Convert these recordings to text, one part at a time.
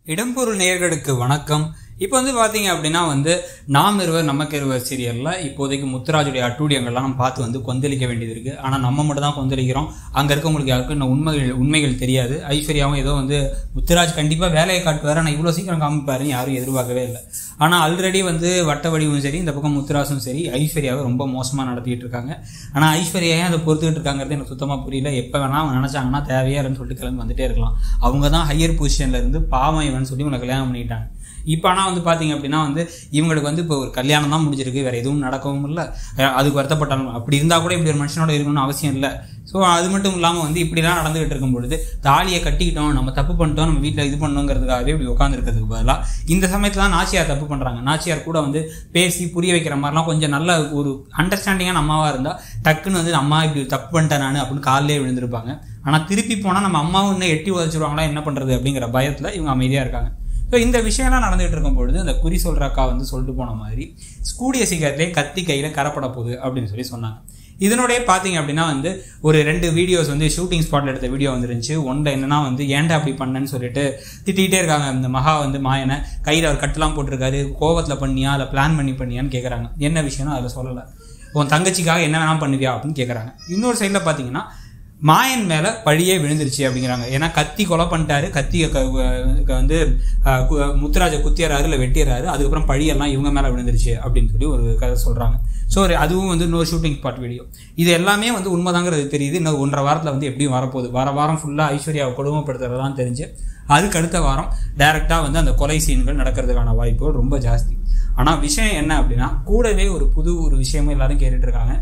இடம்பொருள் நேயர்களுக்கு வணக்கம் இப்போ வந்து பார்த்தீங்க அப்படின்னா வந்து நாம் இருவர் நமக்கு இருவர் சீரியலில் இப்போதைக்கு முத்துராஜுடைய அட்டூழியங்கள்லாம் நம்ம பார்த்து வந்து கொந்தளிக்க வேண்டியது இருக்குது ஆனால் நம்ம மட்டும் தான் கொந்தளிக்கிறோம் அங்கே இருக்கவங்களுக்கு யாருக்கும் இன்னும் உண்மைகள் உண்மைகள் தெரியாது ஐஸ்வர்யாவும் ஏதோ வந்து முத்துராஜ் கண்டிப்பாக வேலையை காட்டுவார் ஆனால் இவ்வளோ சீக்கிரம் காமிப்பாருன்னு யாரும் எதிர்பார்க்கவே இல்லை ஆனால் ஆல்ரெடி வந்து வட்ட வடிவும் சரி இந்த பக்கம் முத்துராஜும் சரி ஐஸ்வர்யாவை ரொம்ப மோசமாக நடத்திட்டு இருக்காங்க ஆனால் ஐஸ்வர்யா ஏன் அதை பொறுத்துக்கிட்டு இருக்காங்கிறது எனக்கு சுத்தமாக புரியல எப்போ வேணால் அவங்க நினச்சாங்கன்னா தேவையா இல்லைன்னு சொல்லிட்டு கிளம்பி வந்துட்டே இருக்கலாம் அவங்க தான் ஹையர் பொசிஷனில் இருந்து பாவம் இவன் சொல்லி உங்களை கல்யாணம் பண்ணிட்டாங்க இப்போ ஆனால் வந்து பார்த்தீங்க அப்படின்னா வந்து இவங்களுக்கு வந்து இப்போ ஒரு கல்யாணம் தான் முடிஞ்சிருக்கு வேறு எதுவும் நடக்கவும் இல்லை அஹ் அதுக்கு வருத்தப்பட்டாலும் அப்படி இருந்தால் கூட இப்படி ஒரு மனுஷனோட இருக்கணும்னு அவசியம் இல்லை ஸோ அது மட்டும் இல்லாமல் வந்து இப்படிலாம் நடந்துகிட்டு இருக்கும் பொழுது தாலியை கட்டிக்கிட்டோம் நம்ம தப்பு பண்ணிட்டோம் நம்ம வீட்டில் இது பண்ணோங்கிறதுக்காகவே இப்படி உட்காந்துருக்கிறதுக்கு பதிலாக இந்த சமயத்தில் தான் நாச்சியார் தப்பு பண்ணுறாங்க நாச்சியார் கூட வந்து பேசி புரிய வைக்கிற மாதிரிலாம் கொஞ்சம் நல்ல ஒரு அண்டர்ஸ்டாண்டிங்கான அம்மாவாக இருந்தால் டக்குன்னு வந்து அம்மா இப்படி தப்பு பண்ணிட்டேன் நான் அப்படின்னு காலையிலே விழுந்திருப்பாங்க ஆனால் திருப்பி போனால் நம்ம அம்மாவும் இன்னும் எட்டி உதச்சிருவாங்களா என்ன பண்ணுறது அப்படிங்கிற பயத்தில் இவங்க அமைதியாக இருக்காங்க ஸோ இந்த விஷயம்லாம் நடந்துகிட்டு இருக்கும் பொழுது அந்த குறி சொல்கிற அக்கா வந்து சொல்லிட்டு போன மாதிரி கூடிய சீக்கிரத்திலே கத்தி கையில் கரப்பட போகுது அப்படின்னு சொல்லி சொன்னாங்க இதனுடைய பார்த்தீங்க அப்படின்னா வந்து ஒரு ரெண்டு வீடியோஸ் வந்து ஷூட்டிங் ஸ்பாட்டில் எடுத்த வீடியோ வந்துருந்துச்சு ஒன்றில் என்னன்னா வந்து ஏன்டா அப்படி பண்ணேன்னு சொல்லிட்டு திட்டிகிட்டே இருக்காங்க இந்த மகா வந்து மாயனை கையில் அவர் கட்டெல்லாம் போட்டிருக்காரு கோவத்தில் பண்ணியா இல்லை பிளான் பண்ணி பண்ணியான்னு கேட்குறாங்க என்ன விஷயம்னு அதில் சொல்லலை உன் தங்கச்சிக்காக என்ன வேணாம் பண்ணுவியா அப்படின்னு கேட்குறாங்க இன்னொரு சைடில் பார்த்தீங்கன்னா மாயன் மேலே பழியே விழுந்துருச்சு அப்படிங்கிறாங்க ஏன்னா கத்தி கொலை பண்ணிட்டாரு கத்தியை க க- வந்து அஹ், கு- முத்துராஜை குத்தியறாரு இல்லை வெட்டிடுறாரு அதுக்கப்புறம் பழியெல்லாம் இவங்க மேலே விழுந்துருச்சு அப்படின்னு சொல்லி ஒரு கதை சொல்கிறாங்க ஸோ ஒரு அதுவும் வந்து இன்னொரு ஷூட்டிங் ஸ்பாட் வீடியோ இது எல்லாமே வந்து உண்மைதாங்கிறது தெரியுது இன்னும் ஒன்றரை வாரத்தில் வந்து எப்படியும் வரப்போகுது வர வாரம் ஃபுல்லாக ஐஸ்வர்யாவை கொடுமைப்படுத்துறதுலாம் தெரிஞ்சு அதுக்கு அடுத்த வாரம் டைரெக்டாக வந்து அந்த கொலை சீன்கள் நடக்கிறதுக்கான வாய்ப்புகள் ரொம்ப ஜாஸ்தி ஆனால் விஷயம் என்ன அப்படின்னா கூடவே ஒரு புது ஒரு விஷயமும் எல்லாரும் கேட்டுட்டு இருக்காங்க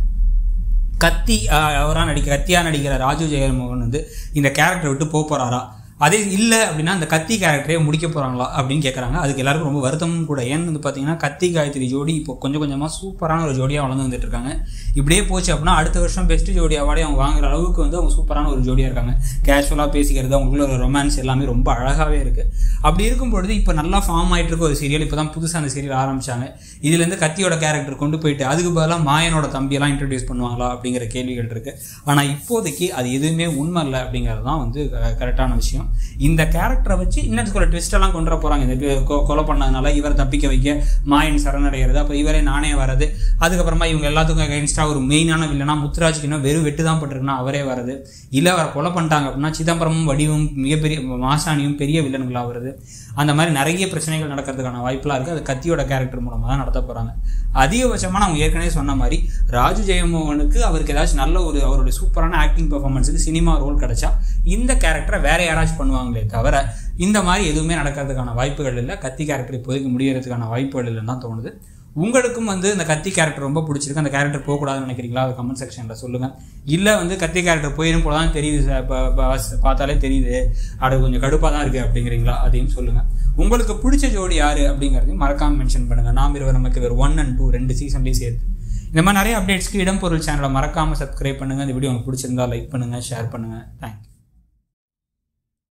கத்தி அவராக நடிக்க கத்தியாக நடிக்கிற ராஜு ஜெயமோகன் வந்து இந்த கேரக்டரை விட்டு போக போகிறாரா அதே இல்லை அப்படின்னா அந்த கத்தி கேரக்டரே முடிக்க போகிறாங்களா அப்படின்னு கேட்குறாங்க அதுக்கு எல்லாருக்கும் ரொம்ப வருத்தமும் கூட ஏன்னு வந்து பார்த்தீங்கன்னா கத்தி காயத்ரி ஜோடி இப்போ கொஞ்சம் கொஞ்சமாக சூப்பரான ஒரு ஜோடியாக வளர்ந்து வந்துட்டு இருக்காங்க இப்படியே போச்சு அப்படின்னா அடுத்த வருஷம் பெஸ்ட் ஜோடி அவார்டே அவங்க வாங்குற அளவுக்கு வந்து அவங்க சூப்பரான ஒரு ஜோடியாக இருக்காங்க கேஷுவலாக பேசிக்கிறது அவங்களுக்குள்ள ஒரு ரொமான்ஸ் எல்லாமே ரொம்ப அழகாகவே இருக்குது அப்படி இருக்கும் பொழுது இப்போ நல்லா ஃபார்ம் ஆகிட்டு இருக்க ஒரு சீரியல் இப்போ தான் புதுசாக அந்த சீரியல் ஆரம்பிச்சாங்க இதுலேருந்து கத்தியோட கேரக்டர் கொண்டு போயிட்டு அதுக்கு பதிலாக மாயனோட தம்பியெல்லாம் இன்ட்ரடியூஸ் பண்ணுவாங்களா அப்படிங்கிற கேள்விகள் இருக்குது ஆனால் இப்போதைக்கு அது எதுவுமே உண்மை இல்லை அப்படிங்கிறது தான் வந்து கரெக்டான விஷயம் இந்த கேரக்டரை வச்சு இன்னும் சில ட்விஸ்டெல்லாம் கொண்டு வர போகிறாங்க இந்த கொ- கொ- கொலை பண்ணதுனால இவர் தப்பிக்க வைக்க மாயன் சரணடைகிறது அப்போ இவரே நானே வரது அதுக்கப்புறமா இவங்க எல்லாத்துக்கும் அகைன்ஸ்டாக ஒரு மெயினான வில்லனா முத்துராஜுக்கு இன்னும் வெறும் வெட்டு தான் பட்டிருக்குன்னா அவரே வரது இல்லை அவரை கொலை பண்ணிட்டாங்க அப்படின்னா சிதம்பரமும் வடிவும் மிகப்பெரிய மாசாணியும் பெரிய வில்லன்களாக வருது அந்த மாதிரி நிறைய பிரச்சனைகள் நடக்கிறதுக்கான வாய்ப்பெலாம் இருக்குது அது கத்தியோட கேரக்டர் மூலமாக தான் நடத்த போகிறாங்க அதிகபட்சமாக அவங்க ஏற்கனவே சொன்ன மாதிரி ராஜு ஜெயமோகனுக்கு அவருக்கு ஏதாச்சும் நல்ல ஒரு அவருடைய சூப்பரான ஆக்டிங் பெர்ஃபார்மன்ஸுக்கு சினிமா ரோல் கிடைச்சா இந்த கேரக்டரை வேற யாராச்சும் பண்ணுவாங்களே தவிர இந்த மாதிரி எதுவுமே நடக்கிறதுக்கான வாய்ப்புகள் இல்லை கத்தி கேரக்டர் இப்போதைக்கு முடியறதுக்கான வாய்ப்புகள் இல்லைன்னு தான் தோணுது உங்களுக்கும் வந்து இந்த கத்தி கேரக்டர் ரொம்ப பிடிச்சிருக்கு அந்த கேரக்டர் போகக்கூடாதுன்னு நினைக்கிறீங்களா அது கமெண்ட் செக்ஷனில் சொல்லுங்கள் இல்லை வந்து கத்தி கேரக்டர் போயிடும் போல தான் தெரியுது சார் இப்போ பார்த்தாலே தெரியுது அது கொஞ்சம் கடுப்பாக தான் இருக்குது அப்படிங்கிறீங்களா அதையும் சொல்லுங்கள் உங்களுக்கு பிடிச்ச ஜோடி யார் அப்படிங்கிறதையும் மறக்காமல் மென்ஷன் பண்ணுங்கள் நாம் இருவர் நமக்கு ஒரு ஒன் அண்ட் டூ ரெண்டு சீசன்லேயும் சேர்த்து இந்த மாதிரி நிறைய அப்டேட்ஸ்க்கு இடம்பொருள் சேனலை மறக்காமல் சப்ஸ்கிரைப் பண்ணுங்கள் இந்த வீடியோ உங்களுக்கு பிடிச்சிருந்தா லைக் பண்ணுங்கள் ஷேர் பண்ணுங்கள் தேங்க்யூ